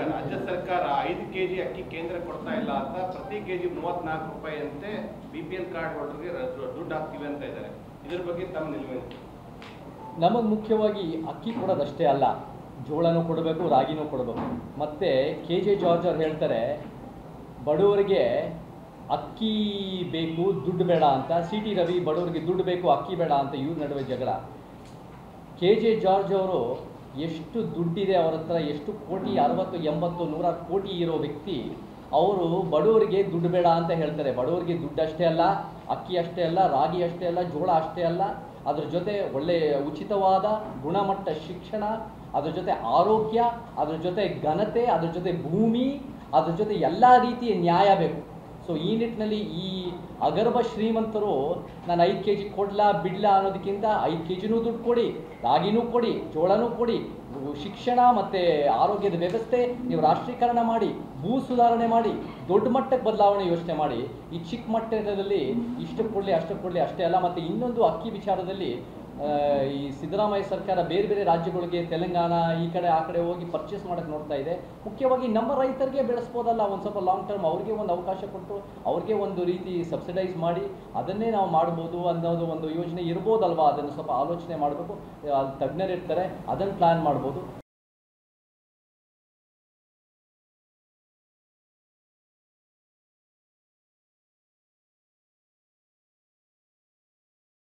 ರಾಜ್ಯ ಸರ್ಕಾರ ಐದು ಕೆಜಿ ಅಕ್ಕಿ ಕೇಂದ್ರ ಕೊಡ್ತಾ ಇಲ್ಲ ಅಂತ ಪ್ರತಿ ಕೆಜಿ ಮೂವತ್ನಾಲ್ಕು ರೂಪಾಯಿ ಅಂತೆ ಬಿ ಪಿ ಎಲ್ ಕಾರ್ಡ್ ಹೋಲ್ಡರ್ಗೆ ದುಡ್ಡು ಹಾಕ್ತೀವಿ ಅಂತ ಇದ್ದಾರೆ ಇದ್ರ ಬಗ್ಗೆ ತಮ್ಮ ನಿಲುವೇನು ನಮಗೆ ಮುಖ್ಯವಾಗಿ ಅಕ್ಕಿ ಕೊಡೋದಷ್ಟೇ ಅಲ್ಲ ಜೋಳನೂ ಕೊಡಬೇಕು ರಾಗಿನೂ ಕೊಡಬೇಕು ಮತ್ತು ಕೆ ಜೆ ಜಾರ್ಜ್ ಅವ್ರು ಹೇಳ್ತಾರೆ ಬಡವರಿಗೆ ಅಕ್ಕಿ ಬೇಕು ದುಡ್ಡು ಬೇಡ ಅಂತ ಸಿ ಟಿ ರವಿ ಬಡವರಿಗೆ ದುಡ್ಡು ಬೇಕು ಅಕ್ಕಿ ಬೇಡ ಅಂತ ಇವ್ರ ನಡುವೆ ಜಗಳ ಕೆ ಜೆ ಜಾರ್ಜ್ ಅವರು ಎಷ್ಟು ದುಡ್ಡಿದೆ ಅವ್ರ ಹತ್ರ ಎಷ್ಟು ಕೋಟಿ ಅರವತ್ತು ಎಂಬತ್ತು ನೂರ ಕೋಟಿ ಇರೋ ವ್ಯಕ್ತಿ ಅವರು ಬಡವರಿಗೆ ದುಡ್ಡು ಬೇಡ ಅಂತ ಹೇಳ್ತಾರೆ ಬಡವರಿಗೆ ದುಡ್ಡು ಅಷ್ಟೇ ಅಲ್ಲ ಅಕ್ಕಿ ಅಷ್ಟೇ ಅಲ್ಲ ರಾಗಿ ಅಷ್ಟೇ ಅಲ್ಲ ಜೋಳ ಅಷ್ಟೇ ಅಲ್ಲ ಅದ್ರ ಜೊತೆ ಒಳ್ಳೆಯ ಉಚಿತವಾದ ಗುಣಮಟ್ಟ ಶಿಕ್ಷಣ ಅದ್ರ ಜೊತೆ ಆರೋಗ್ಯ ಅದ್ರ ಜೊತೆ ಘನತೆ ಅದ್ರ ಜೊತೆ ಭೂಮಿ ಅದ್ರ ಜೊತೆ ಎಲ್ಲ ರೀತಿಯ ನ್ಯಾಯ ಬೇಕು ಸೊ ಈ ನಿಟ್ಟಿನಲ್ಲಿ ಈ ಅಗರ್ಭ ಶ್ರೀಮಂತರು ನಾನು ಐದು ಕೆ ಜಿ ಕೊಡ್ಲಾ ಬಿಡ್ಲಾ ಅನ್ನೋದಕ್ಕಿಂತ ಐದು ಕೆ ಜಿನೂ ದುಡ್ಡು ಕೊಡಿ ರಾಗಿನೂ ಕೊಡಿ ಜೋಳನೂ ಕೊಡಿ ಶಿಕ್ಷಣ ಮತ್ತು ಆರೋಗ್ಯದ ವ್ಯವಸ್ಥೆ ನೀವು ರಾಷ್ಟ್ರೀಕರಣ ಮಾಡಿ ಭೂ ಸುಧಾರಣೆ ಮಾಡಿ ದೊಡ್ಡ ಮಟ್ಟಕ್ಕೆ ಬದಲಾವಣೆ ಯೋಚನೆ ಮಾಡಿ ಈ ಚಿಕ್ಕ ಮಟ್ಟದಲ್ಲಿ ಇಷ್ಟಕ್ಕೆ ಕೊಡಲಿ ಅಷ್ಟಕ್ಕೆ ಕೊಡಲಿ ಅಷ್ಟೇ ಅಲ್ಲ ಮತ್ತು ಇನ್ನೊಂದು ಅಕ್ಕಿ ವಿಚಾರದಲ್ಲಿ ಆ, ಈ ಸಿದ್ದರಾಮಯ್ಯ ಸರ್ಕಾರ ಬೇರೆ ಬೇರೆ ರಾಜ್ಯಗಳಿಗೆ ತೆಲಂಗಾಣ ಈ ಕಡೆ ಆ ಕಡೆ ಹೋಗಿ ಪರ್ಚೇಸ್ ಮಾಡಕ್ಕೆ ನೋಡ್ತಾ ಇದೆ ಮುಖ್ಯವಾಗಿ ನಮ್ಮ ರೈತರಿಗೆ ಬೆಳೆಸ್ಬೋದಲ್ಲ ಒಂದು ಸ್ವಲ್ಪ ಲಾಂಗ್ ಟರ್ಮ್ ಅವ್ರಿಗೆ ಒಂದು ಅವಕಾಶ ಕೊಟ್ಟು ಅವ್ರಿಗೆ ಒಂದು ರೀತಿ ಸಬ್ಸಿಡೈಸ್ ಮಾಡಿ ಅದನ್ನೇ ನಾವು ಮಾಡ್ಬೋದು ಅನ್ನೋದು ಒಂದು ಯೋಜನೆ ಇರ್ಬೋದಲ್ವಾ ಅದನ್ನು ಸ್ವಲ್ಪ ಆಲೋಚನೆ ಮಾಡಬೇಕು ತಜ್ಞರಿರ್ತಾರೆ ಅದನ್ನು ಪ್ಲ್ಯಾನ್ ಮಾಡ್ಬೋದು